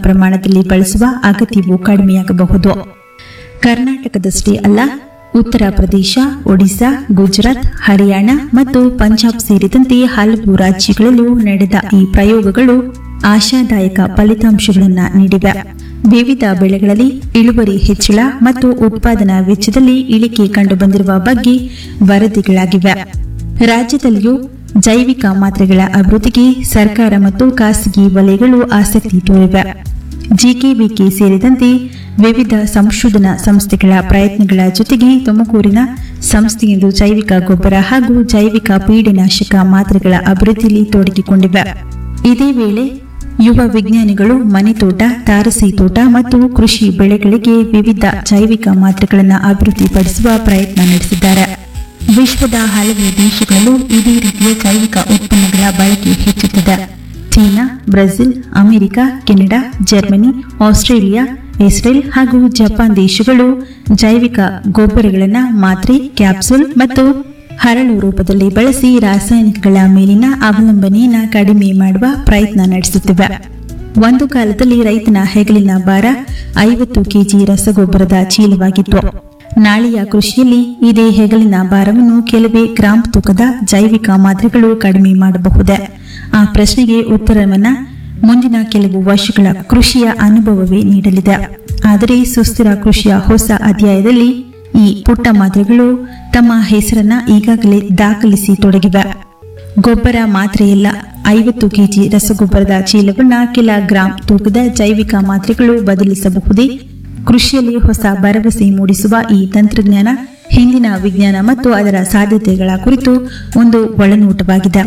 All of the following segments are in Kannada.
ಪ್ರಮಾಣದಲ್ಲಿ ಬಳಸುವ ಅಗತ್ಯವು ಕಡಿಮೆಯಾಗಬಹುದು ಕರ್ನಾಟಕದಷ್ಟೇ ಅಲ್ಲ ಉತ್ತರ ಪ್ರದೇಶ ಒಡಿಶಾ ಗುಜರಾತ್ ಹರಿಯಾಣ ಮತ್ತು ಪಂಜಾಬ್ ಸೇರಿದಂತೆ ಹಲವು ರಾಜ್ಯಗಳಲ್ಲೂ ನಡೆದ ಈ ಪ್ರಯೋಗಗಳು ಆಶಾದಾಯಕ ಫಲಿತಾಂಶಗಳನ್ನು ನೀಡಿವೆ ವಿವಿಧ ಬೆಳೆಗಳಲ್ಲಿ ಇಳುವರಿ ಹೆಚ್ಚಳ ಮತ್ತು ಉತ್ಪಾದನಾ ವೆಚ್ಚದಲ್ಲಿ ಇಳಿಕೆ ಕಂಡುಬಂದಿರುವ ಬಗ್ಗೆ ವರದಿಗಳಾಗಿವೆ ರಾಜ್ಯದಲ್ಲಿಯೂ ಜೈವಿಕ ಮಾತ್ರೆಗಳ ಅಭಿವೃದ್ಧಿಗೆ ಸರ್ಕಾರ ಮತ್ತು ಖಾಸಗಿ ವಲಯಗಳು ಆಸಕ್ತಿ ತೋರಿವೆ ಜಿಕೆವಿಕೆ ಸೇರಿದಂತೆ ವಿವಿಧ ಸಂಶೋಧನಾ ಸಂಸ್ಥೆಗಳ ಪ್ರಯತ್ನಗಳ ಜೊತೆಗೆ ತುಮಕೂರಿನ ಸಂಸ್ಥೆಯೊಂದು ಜೈವಿಕ ಗೊಬ್ಬರ ಹಾಗೂ ಜೈವಿಕ ಪೀಡನಾಶಕ ಮಾತ್ರೆಗಳ ಅಭಿವೃದ್ಧಿಯಲ್ಲಿ ತೊಡಗಿಕೊಂಡಿವೆ ಇದೇ ವೇಳೆ ಯುವ ವಿಜ್ಞಾನಿಗಳು ಮನೆತೋಟ ತಾರಸಿ ತೋಟ ಮತ್ತು ಕೃಷಿ ಬೆಳೆಗಳಿಗೆ ವಿವಿಧ ಜೈವಿಕ ಮಾತ್ರೆಗಳನ್ನು ಅಭಿವೃದ್ಧಿಪಡಿಸುವ ಪ್ರಯತ್ನ ನಡೆಸಿದ್ದಾರೆ ವಿಶ್ವದ ಹಲವು ದೇಶಗಳಲ್ಲೂ ಇದೇ ರೀತಿಯ ಜೈವಿಕ ಉತ್ಪನ್ನಗಳ ಬಳಕೆ ಹೆಚ್ಚುತ್ತಿದೆ China Brazil America Canada Germany Australia Israel ಹಾಗೂ ಜಪಾನ್ ದೇಶಗಳು ಜೈವಿಕ ಗೊಬ್ಬರಗಳನ್ನು ಮಾತ್ರೆ ಕ್ಯಾಪ್ಸೂಲ್ ಮತ್ತು ಹರಳು ರೂಪದಲ್ಲಿ ಬಳಸಿ ರಾಸಾಯನಿಕಗಳ ಮೇಲಿನ ಅವಲಂಬನೆಯನ್ನು ಕಡಿಮೆ ಮಾಡುವ ಪ್ರಯತ್ನ ನಡೆಸುತ್ತಿವೆ ಒಂದು ಕಾಲದಲ್ಲಿ ರೈತನ ಹೆಗಲಿನ ಭಾರ ಐವತ್ತು ಕೆಜಿ ರಸಗೊಬ್ಬರದ ಚೀಲವಾಗಿತ್ತು ನಾಳೆಯ ಕೃಷಿಯಲ್ಲಿ ಇದೇ ಹೆಗಲಿನ ಭಾರವನ್ನು ಕೆಲವೇ ಗ್ರಾಂ ತೂಕದ ಜೈವಿಕ ಮಾತ್ರೆಗಳು ಕಡಿಮೆ ಮಾಡಬಹುದೇ ಆ ಪ್ರಶ್ನೆಗೆ ಉತ್ತರವನ್ನ ಮುಂದಿನ ಕೆಲವು ವರ್ಷಗಳ ಕೃಷಿಯ ಅನುಭವವೇ ನೀಡಲಿದೆ ಆದರೆ ಸುಸ್ಥಿರ ಕೃಷಿಯ ಹೊಸ ಅಧ್ಯಾಯದಲ್ಲಿ ಈ ಪುಟ್ಟ ಮಾತ್ರೆಗಳು ತಮ್ಮ ಹೆಸರನ್ನ ಈಗಾಗಲೇ ದಾಖಲಿಸಿ ತೊಡಗಿವೆ ಗೊಬ್ಬರ ಮಾತ್ರೆಯಲ್ಲ ಐವತ್ತು ಕೆಜಿ ರಸಗೊಬ್ಬರದ ಚೀಲವನ್ನ ಕೆಲ ಗ್ರಾಂ ತೂಕದ ಜೈವಿಕ ಮಾತ್ರೆಗಳು ಬದಲಿಸಬಹುದೇ ಕೃಷಿಯಲ್ಲಿ ಹೊಸ ಭರವಸೆ ಮೂಡಿಸುವ ಈ ತಂತ್ರಜ್ಞಾನ ಹಿಂದಿನ ವಿಜ್ಞಾನ ಮತ್ತು ಅದರ ಸಾಧ್ಯತೆಗಳ ಕುರಿತು ಒಂದು ಒಳನೋಟವಾಗಿದೆ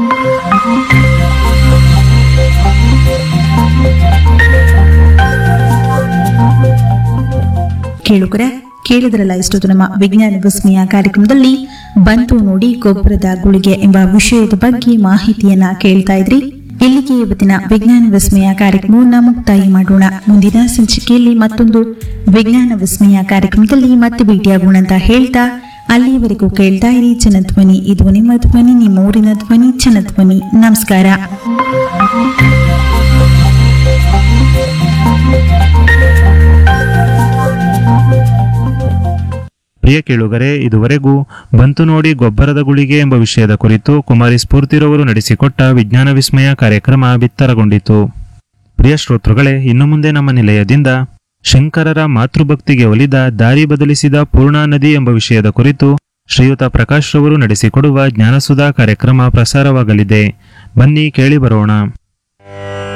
ಕೇಳುಗರೆ ಕೇಳಿದ್ರಲ್ಲ ಇಷ್ಟೊತ್ತು ನಮ್ಮ ವಿಜ್ಞಾನ ವಿಸ್ಮಯ ಕಾರ್ಯಕ್ರಮದಲ್ಲಿ ಬಂತು ನೋಡಿ ಗೊಬ್ಬರದ ಗುಳಿಗೆ ಎಂಬ ವಿಷಯದ ಬಗ್ಗೆ ಮಾಹಿತಿಯನ್ನ ಕೇಳ್ತಾ ಇದ್ರಿ ಇಲ್ಲಿಗೆ ಇವತ್ತಿನ ವಿಜ್ಞಾನ ವಿಸ್ಮಯ ಕಾರ್ಯಕ್ರಮವನ್ನ ಮುಕ್ತಾಯ ಮಾಡೋಣ ಮುಂದಿನ ಸಂಚಿಕೆಯಲ್ಲಿ ಮತ್ತೊಂದು ವಿಜ್ಞಾನ ವಿಸ್ಮಯ ಕಾರ್ಯಕ್ರಮದಲ್ಲಿ ಮತ್ತೆ ಭೇಟಿಯಾಗೋಣ ಅಂತ ಹೇಳ್ತಾ ಅಲ್ಲಿಯವರೆಗೂ ಕೇಳ್ತಾ ಇರಿ ಜನಧ್ವನಿ ಇದು ನಿಮ್ಮ ಧ್ವನಿ ನಿಮ್ಮ ಊರಿನ ಧ್ವನಿ ಜನಧ್ವನಿ ನಮಸ್ಕಾರ ಪ್ರಿಯ ಕೇಳುಗರೆ ಇದುವರೆಗೂ ಬಂತು ನೋಡಿ ಗೊಬ್ಬರದ ಗುಳಿಗೆ ಎಂಬ ವಿಷಯದ ಕುರಿತು ಕುಮಾರಿ ಸ್ಫೂರ್ತಿರವರು ನಡೆಸಿಕೊಟ್ಟ ವಿಜ್ಞಾನ ವಿಸ್ಮಯ ಕಾರ್ಯಕ್ರಮ ಬಿತ್ತರಗೊಂಡಿತು ಪ್ರಿಯ ಶ್ರೋತೃಗಳೇ ಇನ್ನು ಮುಂದೆ ನಮ್ಮ ನಿಲಯದಿಂದ ಶಂಕರರ ಮಾತೃಭಕ್ತಿಗೆ ಒಲಿದ ದಾರಿ ಬದಲಿಸಿದ ಪೂರ್ಣಾ ನದಿ ಎಂಬ ವಿಷಯದ ಕುರಿತು ಶ್ರೀಯುತ ಪ್ರಕಾಶ್ ರವರು ನಡೆಸಿಕೊಡುವ ಜ್ಞಾನಸುಧಾ ಕಾರ್ಯಕ್ರಮ ಪ್ರಸಾರವಾಗಲಿದೆ ಬನ್ನಿ ಕೇಳಿ ಬರೋಣ